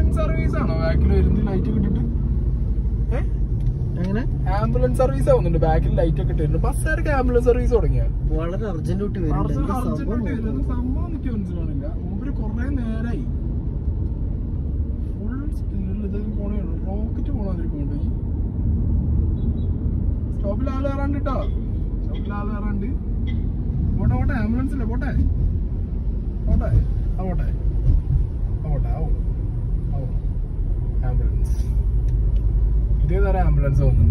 Ambulance service ആണോ ബാക്കിൽ വരുന്നത് ലൈറ്റ് ഒക്കെ ഇട്ടിട്ട് ഏഹ് അങ്ങനെ ആംബുലൻസ് സർവീസ് ആവുന്നുണ്ട് ബാക്കിൽ ലൈറ്റ് ഒക്കെ ഇട്ടിട്ടുണ്ട് ബസ്സുകാർക്ക് ആംബുലൻസ് സർവീസ് തുടങ്ങിയ വളരെ അർജന്റ് ആയിട്ട് വരുന്നുണ്ട് എന്താ സംഭവം നോക്കണം. സംഭവം എനിക്ക് മനസ്സിലാണില്ല മൂപ്പര് കൊറേ നേരായി ഫുൾ സ്പീഡിൽ ഇത് പോണേണ് റോക്കറ്റ് പോണ അതിൽ പോണ്ട് സ്റ്റോപ്പിൽ ആൾ കയറാണ്ട് കേട്ടോ സ്റ്റോപ്പിൽ ആൾ കയറാണ്ട് പോട്ടെ പോട്ടെ ആംബുലൻസ് ഇല്ല പോട്ടെ പോട്ടെ ആ പോട്ടെ ആ പോട്ടെ ആവോ ആവോ ആംബുലൻസ് ഇതേ തരം ആംബുലൻസ് വന്നിട്ടുണ്ട്